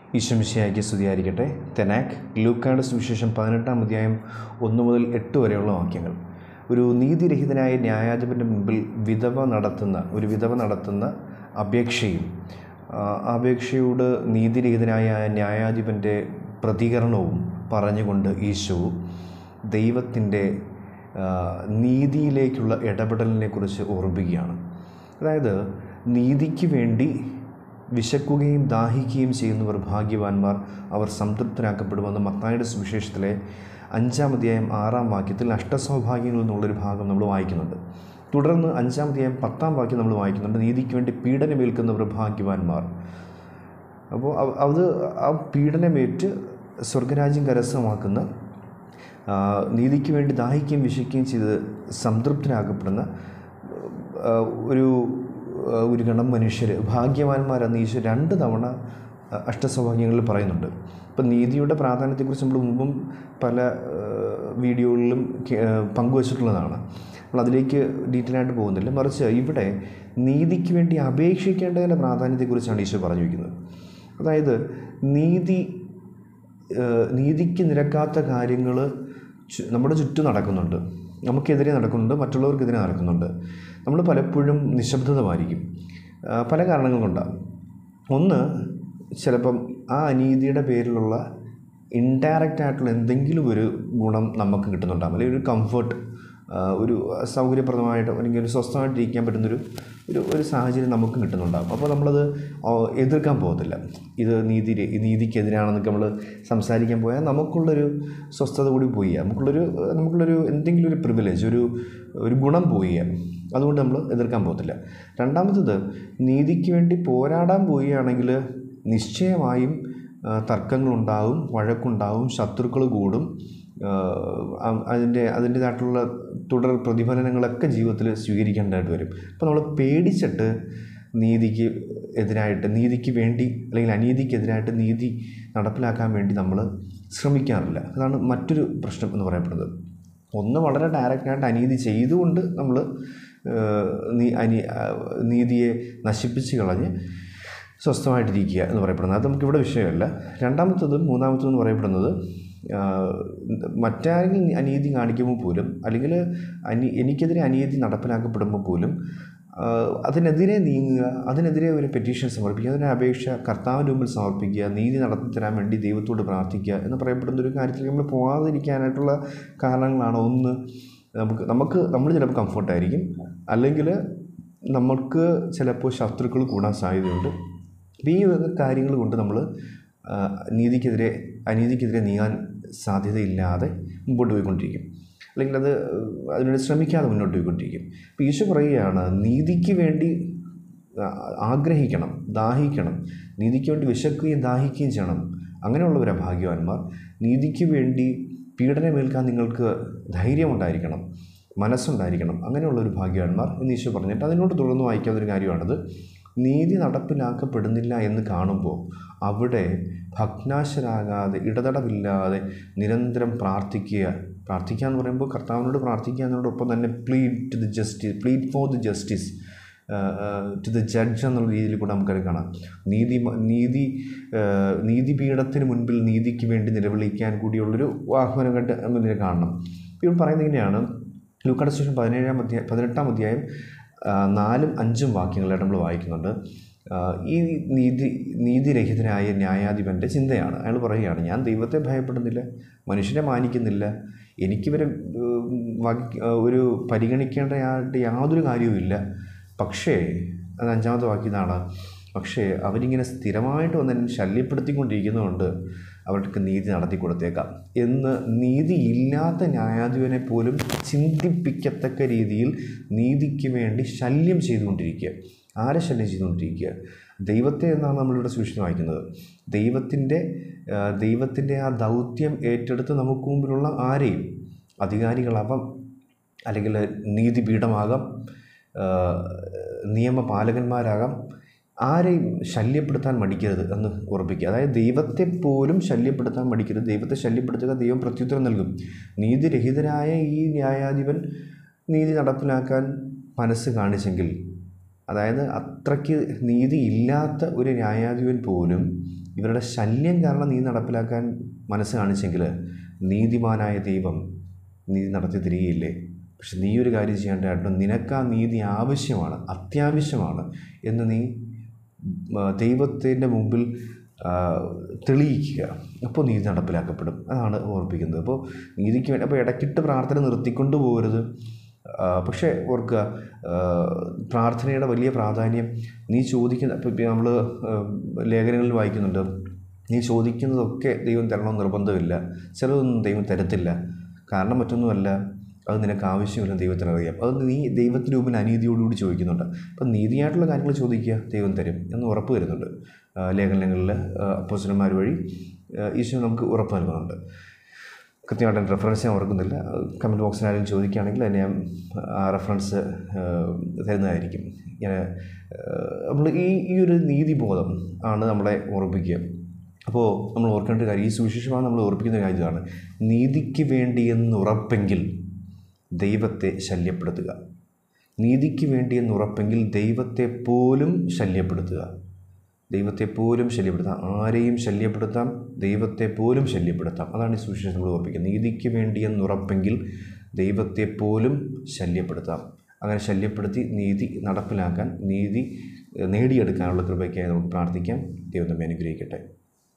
ഈശ്വമിശിയാക്കി സ്തുതിയായിരിക്കട്ടെ തെനാക്ക് ലൂക്കാട് സുവിശേഷം പതിനെട്ടാം അധ്യായം ഒന്ന് മുതൽ എട്ട് വരെയുള്ള വാക്യങ്ങൾ ഒരു നീതിരഹിതനായ ന്യായാധിപൻ്റെ മുമ്പിൽ വിധവ നടത്തുന്ന ഒരു വിധവ നടത്തുന്ന അപേക്ഷയും ആ അപേക്ഷയോട് നീതിരഹിതനായ ന്യായാധിപൻ്റെ പ്രതികരണവും പറഞ്ഞുകൊണ്ട് ഈശോ ദൈവത്തിൻ്റെ ആ, നീതിയിലേക്കുള്ള ഇടപെടലിനെ കുറിച്ച് ഓർമ്മിക്കുകയാണ് അതായത് നീതിക്ക് വേണ്ടി വിശക്കുകയും ദാഹിക്കുകയും ചെയ്യുന്നവർ ഭാഗ്യവാന്മാർ അവർ സംതൃപ്തരാക്കപ്പെടുമെന്ന് മത്തായുടെ സുവിശേഷത്തിലെ അഞ്ചാം അധ്യായം ആറാം വാക്യത്തിൽ അഷ്ടസൗഭാഗ്യങ്ങളിൽ നിന്നുള്ളൊരു ഭാഗം നമ്മൾ വായിക്കുന്നുണ്ട് തുടർന്ന് അഞ്ചാം അധ്യായം പത്താം വാക്യം നമ്മൾ വായിക്കുന്നുണ്ട് നീതിക്ക് വേണ്ടി പീഡനമേൽക്കുന്നവർ ഭാഗ്യവാന്മാർ അപ്പോൾ അവ- അത് ആ പീഡനമേറ്റ് സ്വർഗരാജ്യം കരസ്ഥമാക്കുന്ന ആ, നീതിക്ക് വേണ്ടി ദാഹിക്കുകയും വിശിക്കുകയും ചെയ്ത് സംതൃപ്തരാക്കപ്പെടുന്ന ആ, ഒരു ആ, ഒരു ഗണം മനുഷ്യർ ഭാഗ്യവാന്മാരെന്ന് ഈശോ രണ്ട് തവണ ആ, അഷ്ടസൗഭാഗ്യങ്ങളിൽ പറയുന്നുണ്ട് ഇപ്പം നീതിയുടെ പ്രാധാന്യത്തെക്കുറിച്ച് നമ്മൾ മുമ്പും പല ആ, വീഡിയോകളിലും കേ- ആ, പങ്കുവച്ചിട്ടുള്ളതാണ് നമ്മൾ അതിലേക്ക് ഡീറ്റെയിൽ ആയിട്ട് പോകുന്നില്ല മറിച്ച് ഇവിടെ നീതിക്ക് വേണ്ടി അപേക്ഷിക്കേണ്ടതിൻ്റെ പ്രാധാന്യത്തെക്കുറിച്ചാണ് ഈശോ പറഞ്ഞു വയ്ക്കുന്നത് അതായത് നീതി ഏഹ് നീതിക്ക് നിരക്കാത്ത കാര്യങ്ങൾ നമ്മുടെ ചുറ്റും നടക്കുന്നുണ്ട് നമുക്കെതിരെ നടക്കുന്നുണ്ട് മറ്റുള്ളവർക്കെതിരെ നടക്കുന്നുണ്ട് നമ്മൾ പലപ്പോഴും നിശബ്ദതമായിരിക്കും ആ, പല കാരണങ്ങൾ കൊണ്ടാണ് ഒന്ന് ചിലപ്പം ആ അനീതിയുടെ പേരിലുള്ള ഇൻഡയറക്റ്റ് ആയിട്ടുള്ള എന്തെങ്കിലും ഒരു ഗുണം നമുക്ക് കിട്ടുന്നുണ്ടാകും അല്ലെങ്കിൽ ഒരു കംഫർട്ട് ഒരു സൗകര്യപ്രദമായിട്ട് അല്ലെങ്കിൽ ഒരു സ്വസ്ഥമായിട്ട് ഇരിക്കാൻ പറ്റുന്നൊരു ഒരു ഒരു സാഹചര്യം നമുക്ക് കിട്ടുന്നുണ്ടാകും അപ്പോൾ നമ്മളത് ആ, എതിർക്കാൻ പോകത്തില്ല ഇത് നീതി നീതിക്കെതിരാണെന്നൊക്കെ നമ്മൾ സംസാരിക്കാൻ പോയാൽ നമുക്കുള്ളൊരു സ്വസ്ഥത കൂടി പോയി നമുക്കുള്ളൊരു നമുക്കുള്ളൊരു എന്തെങ്കിലും ഒരു പ്രിവിലേജ് ഒരു ഒരു ഗുണം പോയി അതുകൊണ്ട് നമ്മൾ എതിർക്കാൻ പോകത്തില്ല രണ്ടാമത്തത് നീതിക്ക് വേണ്ടി പോരാടാൻ പോവുകയാണെങ്കിൽ നിശ്ചയമായും ആ, തർക്കങ്ങളുണ്ടാവും വഴക്കുണ്ടാവും ശത്രുക്കൾ കൂടും ആ, അതിൻ്റെ അതിൻ്റേതായിട്ടുള്ള തുടർ പ്രതിഫലനങ്ങളൊക്കെ ജീവിതത്തിൽ സ്വീകരിക്കേണ്ടതായിട്ട് വരും അപ്പോൾ നമ്മൾ പേടിച്ചിട്ട് നീതിക്ക് എതിരായിട്ട് നീതിക്ക് വേണ്ടി അല്ലെങ്കിൽ അനീതിക്കെതിരായിട്ട് നീതി നടപ്പിലാക്കാൻ വേണ്ടി നമ്മൾ ശ്രമിക്കാറില്ല അതാണ് മറ്റൊരു പ്രശ്നം എന്ന് പറയപ്പെടുന്നത് ഒന്ന് വളരെ ഡയറക്റ്റായിട്ട് അനീതി ചെയ്തുകൊണ്ട് നമ്മൾ നീ അനി ആ, നീതിയെ നശിപ്പിച്ച് കളഞ്ഞ് സ്വസ്ഥമായിട്ടിരിക്കുക എന്ന് പറയപ്പെടുന്നത് അത് നമുക്കിവിടെ വിഷയമല്ല രണ്ടാമത്തതും മൂന്നാമത്തതും എന്ന് പറയപ്പെടുന്നത് ആ, മറ്റാരെങ്കിലും അനീതി കാണിക്കുമ്പോൾ പോലും അല്ലെങ്കിൽ അനി എനിക്കെതിരെ അനീതി നടപ്പിലാക്കപ്പെടുമ്പോൾ പോലും ആ, അതിനെതിരെ നീങ്ങുക അതിനെതിരെ ഒരു പെറ്റീഷൻ സമർപ്പിക്കുക അതിന് അപേക്ഷ കർത്താവിൻ്റെ മുമ്പിൽ സമർപ്പിക്കുക നീതി നടത്തി തരാൻ വേണ്ടി ദൈവത്തോട് പ്രാർത്ഥിക്കുക എന്ന് പറയപ്പെടുന്ന ഒരു കാര്യത്തിൽ നമ്മൾ പോകാതിരിക്കാനായിട്ടുള്ള കാരണങ്ങളാണ് ഒന്ന് നമുക്ക് നമുക്ക് നമ്മൾ ചിലപ്പോൾ കംഫർട്ടായിരിക്കും അല്ലെങ്കിൽ നമുക്ക് ചിലപ്പോൾ ശത്രുക്കൾ കൂടാൻ സാധ്യതയുണ്ട് അപ്പോൾ ഈ വക കാര്യങ്ങൾ കൊണ്ട് നമ്മൾ ആ, നീതിക്കെതിരെ അനീതിക്കെതിരെ നീങ്ങാൻ സാധ്യതയില്ലാതെ മുമ്പോട്ട് പോയിക്കൊണ്ടിരിക്കും അല്ലെങ്കിൽ അത് അതിനുവേണ്ടി ശ്രമിക്കാതെ മുന്നോട്ട് പോയിക്കൊണ്ടിരിക്കും അപ്പോൾ ഈശോ പറയുകയാണ് നീതിക്ക് വേണ്ടി ആ, ആഗ്രഹിക്കണം ദാഹിക്കണം നീതിക്ക് വേണ്ടി വിശക്കുകയും ദാഹിക്കുകയും ചെയ്യണം അങ്ങനെയുള്ളവരാ ഭാഗ്യവാന്മാർ നീതിക്ക് വേണ്ടി പീഡനമേൽക്കാൻ നിങ്ങൾക്ക് ധൈര്യമുണ്ടായിരിക്കണം മനസ്സുണ്ടായിരിക്കണം അങ്ങനെയുള്ളൊരു ഭാഗ്യവാന്മാർ എന്ന് ഈശോ പറഞ്ഞിട്ട് അതിനോട് തുടർന്ന് വായിക്കാവുന്ന ഒരു കാര്യമാണത് നീതി നടപ്പിലാക്കപ്പെടുന്നില്ല എന്ന് കാണുമ്പോൾ അവിടെ ഭഗ്നാശരാകാതെ ഇടതടവില്ലാതെ നിരന്തരം പ്രാർത്ഥിക്കുക പ്രാർത്ഥിക്കുക എന്ന് പറയുമ്പോൾ കർത്താവിനോട് പ്രാർത്ഥിക്കുക എന്നതോടൊപ്പം തന്നെ plead to the justice plead for the justice to the judge എന്നുള്ള രീതിയിൽ കൂടെ നമുക്കത് കാണാം നീതി നീതി ആ, നീതിപീഠത്തിന് മുൻപിൽ നീതിക്ക് വേണ്ടി നിലവിളിക്കാൻ കൂടിയുള്ളൊരു ആഹ്വാനം കണ്ട് ഇതിനെ കാണണം ഇപ്പോൾ പറയുന്നത് ഇങ്ങനെയാണ് ലൂക്കാട് സ്റ്റേഷൻ പതിനേഴാം അധ്യായം പതിനെട്ടാം അധ്യായം ആ, നാലും അഞ്ചും വാക്യങ്ങളായിട്ട് നമ്മൾ വായിക്കുന്നുണ്ട് ആ, ഈ നീതി നീതിരഹിതനായ ന്യായാധിപൻ്റെ ചിന്തയാണ് അയാൾ പറയുകയാണ് ഞാൻ ദൈവത്തെ ഭയപ്പെടുന്നില്ല മനുഷ്യനെ മാനിക്കുന്നില്ല എനിക്കിവരെ ഉം, വക- ഒരു പരിഗണിക്കേണ്ടതായിട്ട് യാതൊരു കാര്യവുമില്ല പക്ഷേ അത് അഞ്ചാമത്തെ വാക്യം ഇതാണ് പക്ഷേ അവരിങ്ങനെ സ്ഥിരമായിട്ട് വന്ന് എന്നെ ശല്യപ്പെടുത്തിക്കൊണ്ടിരിക്കുന്നതുകൊണ്ട് അവർക്ക് നീതി നടത്തി കൊടുത്തേക്കാം എന്ന് നീതിയില്ലാത്ത ന്യായാധിപനെ പോലും ചിന്തിപ്പിക്കത്തക്ക രീതിയിൽ നീതിക്ക് വേണ്ടി ശല്യം ചെയ്തുകൊണ്ടിരിക്കുക ആരെ ശല്യം ചെയ്തുകൊണ്ടിരിക്കുക ദൈവത്തെ എന്നാണ് നമ്മളിവിടെ സൂക്ഷിച്ച് വായിക്കുന്നത് ദൈവത്തിൻ്റെ ആ, ദൈവത്തിൻ്റെ ആ ദൗത്യം ഏറ്റെടുത്ത് നമുക്ക് മുമ്പിലുള്ള ആരെയും അധികാരികളാവാം അല്ലെങ്കിൽ നീതിപീഠമാകാം ആ, നിയമപാലകന്മാരാകാം ആരെയും ശല്യപ്പെടുത്താൻ മടിക്കരുത് എന്ന് ഉറപ്പിക്കുക അതായത് ദൈവത്തെ പോലും ശല്യപ്പെടുത്താൻ മടിക്കരുത് ദൈവത്തെ ശല്യപ്പെടുത്തുക ദൈവം പ്രത്യുത്തരം നൽകും നീതിരഹിതനായ ഈ ന്യായാധിപൻ നീതി നടപ്പിലാക്കാൻ മനസ്സ് കാണിച്ചെങ്കിൽ അതായത് അത്രയ്ക്ക് നീതിയില്ലാത്ത ഒരു ന്യായാധിപൻ പോലും ഇവരുടെ ശല്യം കാരണം നീതി നടപ്പിലാക്കാൻ മനസ്സ് കാണിച്ചെങ്കിൽ നീതിമാനായ ദൈവം നീതി നടത്തി തരികയില്ലേ പക്ഷെ നീ ഒരു കാര്യം ചെയ്യേണ്ടതായിട്ടും നിനക്ക് ആ നീതി ആവശ്യമാണ് അത്യാവശ്യമാണ് എന്ന് നീ ദൈവത്തിൻ്റെ മുമ്പിൽ ആ, തെളിയിക്കുക അപ്പോൾ നീതി നടപ്പിലാക്കപ്പെടും അതാണ് ഓർപ്പിക്കുന്നത് അപ്പോൾ നീതിക്ക് വേണ്ടി അപ്പോൾ ഇടയ്ക്കിട്ട് പ്രാർത്ഥന നിർത്തിക്കൊണ്ട് പോകരുത് ആ, പക്ഷേ ഓർക്കുക ആ, പ്രാർത്ഥനയുടെ വലിയ പ്രാധാന്യം നീ ചോദിക്കുന്ന ഇപ്പോൾ നമ്മൾ ലേഖനങ്ങളിൽ വായിക്കുന്നുണ്ട് നീ ചോദിക്കുന്നതൊക്കെ ദൈവം തരണമെന്ന് നിർബന്ധമില്ല ചിലതൊന്നും ദൈവം തരത്തില്ല കാരണം മറ്റൊന്നുമല്ല അത് നിനക്ക് ആവശ്യമില്ല ദൈവത്തിന് അറിയാം അത് നീ ദൈവത്തിന് മുമ്പിൽ അനീതിയോടുകൂടി ചോദിക്കുന്നുണ്ട് അപ്പം നീതിയായിട്ടുള്ള കാര്യങ്ങൾ ചോദിക്കുക ദൈവം തരും എന്ന് ഉറപ്പ് വരുന്നുണ്ട് ആ, ലേഖനങ്ങളിൽ അപ്പോസന്മാർ വഴി ആ, ഈശോ നമുക്ക് ഉറപ്പ് നൽകുന്നുണ്ട് കൃത്യമായിട്ട് റെഫറൻസ് ഞാൻ ഓർക്കുന്നില്ല കമൻറ്റ് ബോക്സിൽ ആരെങ്കിലും ചോദിക്കുകയാണെങ്കിൽ അതിന് ഞാൻ ആ റെഫറൻസ് തരുന്നതായിരിക്കും ഞാൻ നമ്മൾ ഈ ഈ ഒരു നീതിബോധം ആണ് നമ്മളെ ഓർമ്മിപ്പിക്കുക അപ്പോൾ നമ്മൾ ഓർക്കേണ്ട ഒരു കാര്യം ഈ സുവിശേഷമാണ് നമ്മൾ ഓർപ്പിക്കുന്ന കാര്യം ഇതാണ് നീതിക്ക് വേണ്ടി എന്ന് ഉറപ്പെങ്കിൽ ദൈവത്തെ ശല്യപ്പെടുത്തുക നീതിക്ക് വേണ്ടി എന്ന് ഉറപ്പെങ്കിൽ ദൈവത്തെ പോലും ശല്യപ്പെടുത്തുക ദൈവത്തെ പോലും ശല്യപ്പെടുത്താം ആരെയും ശല്യപ്പെടുത്താം ദൈവത്തെ പോലും ശല്യപ്പെടുത്താം അതാണ് ഈ സുവിശേഷം നമ്മൾ ഓർപ്പിക്കുന്നത് നീതിക്ക് വേണ്ടി എന്ന് ഉറപ്പെങ്കിൽ ദൈവത്തെ പോലും ശല്യപ്പെടുത്താം അങ്ങനെ ശല്യപ്പെടുത്തി നീതി നടപ്പിലാക്കാൻ നീതി ഏഹ്, നേടിയെടുക്കാനുള്ള കൃപയ്ക്കായി നമുക്ക് പ്രാർത്ഥിക്കാം ദൈവം നമ്മെ അനുഗ്രഹിക്കട്ടെ